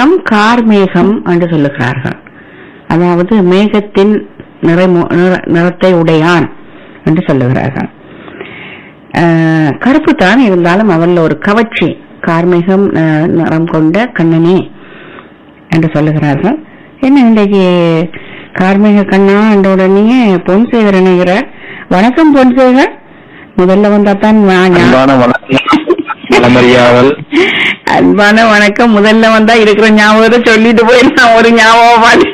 நிறம் கார்மேகம் என்று சொல்லுகிறார்கள் அதாவது மேகத்தின் நிறமு- நிற- நிறத்தை உடையான் என்று சொல்லுகிறார்கள் ஆஹ், கருப்பு தான் இருந்தாலும் அவள்ல ஒரு கவர்ச்சி கார்மேகம் ஆஹ், நிறம் கொண்ட கண்ணனே என்று சொல்லுகிறார்கள் என்ன இன்றைக்கு கார்மேக கண்ணா என்ற உடனே பொன் சேகர் இணைகிறார் வணக்கம் பொன் சேகர் முதல்ல வந்தா தான் நான் ஞா- அன்பான வணக்கம் மலமறியாவல் அன்பான வணக்கம் முதல்ல வந்தா இருக்கிற ஞாபகத்தை சொல்லிட்டு போய் நான் ஒரு ஞாபகம்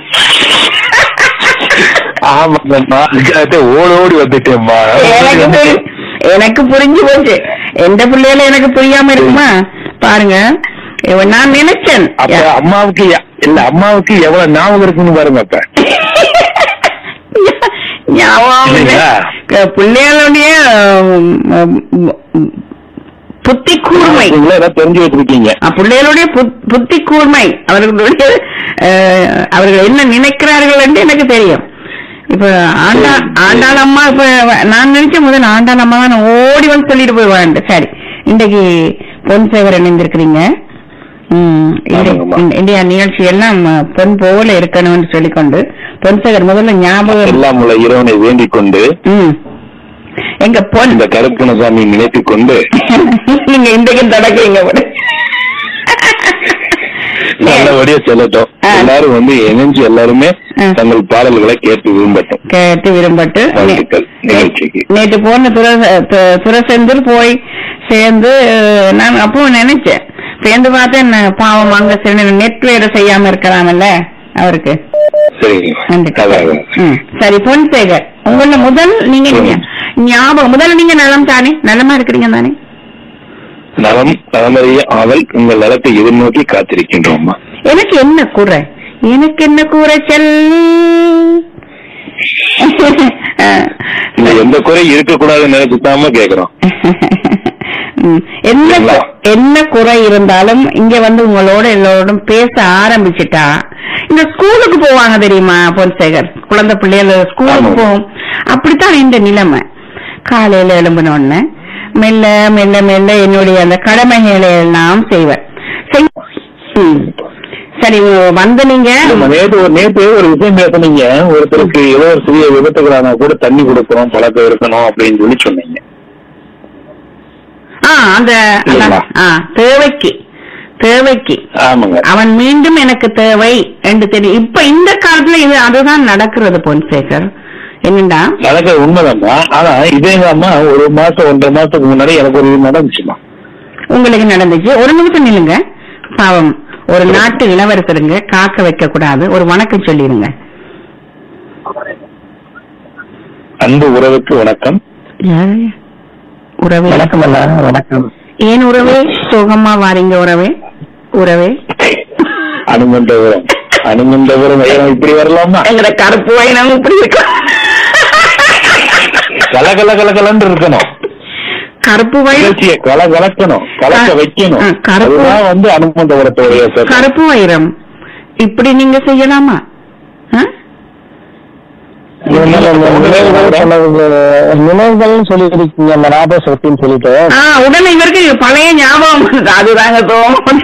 ஆமாங்கம்மா அதுக்காகத்தான் ஓடி ஓடி வந்துட்டேம்மா எனக்கு புரி- எனக்கு புரிஞ்சு போச்சு எந்த பிள்ளையில எனக்கு புரியாம இருக்குமா பாருங்க இவ- நான் நினைச்சேன் அப்ப அம்மாவுக்கு எ- இல்ல அம்மாவுக்கு எவ்வளவு ஞாபகம் இருக்குன்னு பாருங்க அப்ப ஞாபகம் இல்லை. இல்லைங்களா? க- பிள்ளைகளுடைய உம், உம், உம், புத்தி கூர்மை நீங்களே ஏதாவது தெரிஞ்சு வச்சிருக்கீங்க அஹ் பிள்ளைகளுடைய புத்- புத்தி கூர்மை அவர்களுடைய அஹ், அவர்கள் என்ன நினைக்கிறார்கள் என்று எனக்கு தெரியும் இப்ப ஆண்டா ஆண்டாள் அம்மா இப்ப நான் நினைச்ச முதல்ல ஆண்டாள் அம்மா தான் ஓடி வந்து சொல்லிட்டு போய் சரி இன்றைக்கு பொன் சேகர் இணைந்திருக்கிறீங்க ம், இன்றைய- ஆமாங்கம்மா. இந்த- இந்தியா நிகழ்ச்சி எல்லாம் அஹ், பொன் போல இருக்கணும்னு சொல்லிக்கொண்டு பொன் சேகர் முதல்ல ஞாபகம் எல்லாம் உள்ள இறைவனை வேண்டிக் கொண்டு ம். எங்க பொன் இந்த கருப்பணசாமி நினைத்துக் கொண்டு நீங்க இன்றைக்கு தொடக்கிறீங்க போல. நல்லபடியா செல்லட்டும் ஆ. எல்லாரும் வந்து இணைஞ்சு எல்லாருமே ஆ. தங்கள் பாடல்களை கேட்டு விரும்பட்டும் கேட்டு விரும்பட்டு வாழ்த்துக்கள் நிகழ்ச்சிக்கு. நேற்று போன துர து- துரசெந்தூர் போய் சேர்ந்து அஹ், நான் அப்போ நினைச்சேன் சேர்ந்து பார்த்தேன் நான் பாவம் அங்க சரி நெட் வேற செய்யாம இருக்கலாம்ல அவருக்கு சரிங்க நன்றி. அதான் ம். சரி பொன் சேகர் உங்கள முதல் நீங்க ம். ஞாபகம் முதல்ல நீங்க நலம் தானே நலமா இருக்கிறீங்க தானே நலம் நலமறிய ஆவல் உங்கள் நலத்தை எதிர்நோக்கி காத்திருக்கின்றோம்மா எனக்கு என்ன குறை எனக்கு என்ன குறைச்சல் இந்த எந்த குறை இருக்கக்கூடாதுன்னு நினைச்சுதாம கேக்குறோம் ம். என்ன இல்லைங்களா? கு- என்ன குறை இருந்தாலும் இங்க வந்து உங்களோட எல்லோரும் பேச ஆரம்பிச்சுட்டா இந்த ஸ்கூலுக்கு போவாங்க தெரியுமா பொன்சேகர் குழந்தை பிள்ளைகள் ஸ்கூலுக்கு ஆமாம். போகும் அப்படித்தான் இந்த நிலைமை காலையில எழும்பின உடனே மெல்ல மெல்ல மெல்ல என்னுடைய அந்த கடமைகளை எல்லாம் செய்வேன் செய்- ம். சரி வந்து நீங்க நம்ம நேத்து ஒரு நேத்து ஒரு விஷயம் பேசுனீங்க ஒருத்தருக்கு ஏதோ ஒரு சிறிய விபத்துகளானா கூட தண்ணி கொடுக்கணும் பழக்கம் இருக்கணும் அப்படின்னு சொல்லி சொன்னீங்க ஆ அந்த இல்லைங்களா? ஆ தேவைக்கு தேவைக்கு ஆமாங்க அவன் மீண்டும் எனக்கு தேவை என்று தெரியும் இப்ப இந்த காலத்துல இது அதுதான் நடக்கிறது பொன்சேகர் என்னண்டா நடக்கிற உண்மைதாம்மா ஆனா இதே அம்மா ஒரு மாசம் ஒன்றரை மாசத்துக்கு முன்னாடி எனக்கு ஒரு இது நடந்துச்சுமா உங்களுக்கு நடந்துச்சு ஒரு நிமிஷம் நில்லுங்க பாவம் ஒரு நாட்டு இளவரசருங்க காக்க வைக்க கூடாது ஒரு வணக்கம் சொல்லிருங்க அன்பு உறவுக்கு வணக்கம் யாரு? உறவே வணக்கம் அண்ணா வணக்கம் ஏன் உறவே சோகமா வாரீங்க உறவே உறவே அனுமந்தபுரம் அனுமந்தபுரம் ஐயம் இப்படி வரலாமா எங்கட கருப்பு வயனம் இப்படி இருக்கும் கல கல கல கலன்னு இருக்கணும் கருப்பு வயனம் நிகழ்ச்சியை கல கலக்கணும் கலக்க ஆ, வைக்கணும் ஆ, கருப்பு- அதுதான் வந்து அனுமந்தபுரத்துடைய சிறப்பு. கருப்பு வைரம் இப்படி நீங்க செய்யலாமா ஆ? நினைவுகள் சொல்லிருக்கீங்க அந்த ஞாபக சக்தின்னு சொல்லிட்டு ஆ, உடனே இவருக்கு பழைய ஞாபகம் வருது. அதுதாங்க தோணும்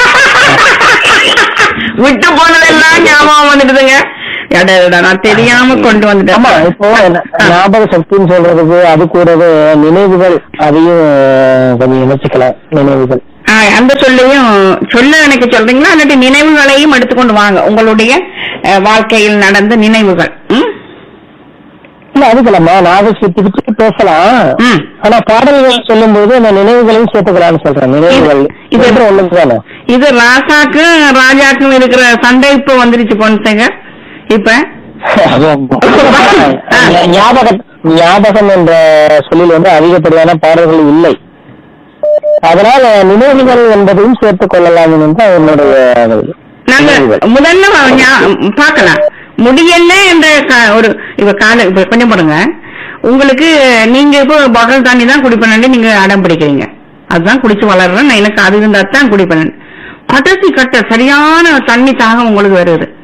விட்டு போனதெல்லாம் ஞாபகம் வந்துடுதுங்க எடா, எடா, நான் தெரியாம கொண்டு வந்துட்டேன் ஆமா இப்போ ஆ. ஞாபக சக்தின்னு சொல்றதுக்கு அது கூடவே நினைவுகள் அதையும் கொஞ்சம் இணைச்சுக்கலாம் நினைவுகள் ஆ, அந்த சொல்லையும் சொல்ல எனக்கு சொல்றீங்களா இல்லாட்டி நினைவுகளையும் எடுத்துக்கொண்டு வாங்க உங்களுடைய அஹ், வாழ்க்கையில் நடந்த நினைவுகள் ம்? இல்ல அதுக்கலாமா ஞாபக சக்தி பற்றி பேசலாம் ம். ஆனா பாடல்கள் சொல்லும் போது அந்த நினைவுகளையும் சேர்த்துக்கலாம்னு சொல்றேன் நினைவுகள் இது- இது ஒண்ணுக்கு தானே இது ராசாக்கும் ராஜாக்கும் இருக்கிற சண்டை இப்ப வந்துருச்சு பொன்சேகர் இப்ப அதுவும் ஆ. ஞாபகம் ஞாபகம் என்ற சொல்லில் வந்து அதிகப்படியான பாடல்கள் இல்லை அதனால நினைவுகள் என்பதையும் சேர்த்துக் கொள்ளலாம் என்று என்னுடைய நாங்க நினைவுகள். முதல்ல ஞா- பார்க்கலாம் முடியல என்ற க- ஒரு இப்ப கால இப்ப கொஞ்சம் பாருங்க உங்களுக்கு நீங்க இப்போ பகல் தண்ணி தான் குடிப்பேன் நீங்க அடம் பிடிக்கிறீங்க அதுதான் குடிச்சு வளர்றேன் நான் எனக்கு அது இருந்தா தான் குடிப்பேன் கடைசி கட்ட சரியான தண்ணி தாகம் உங்களுக்கு வருது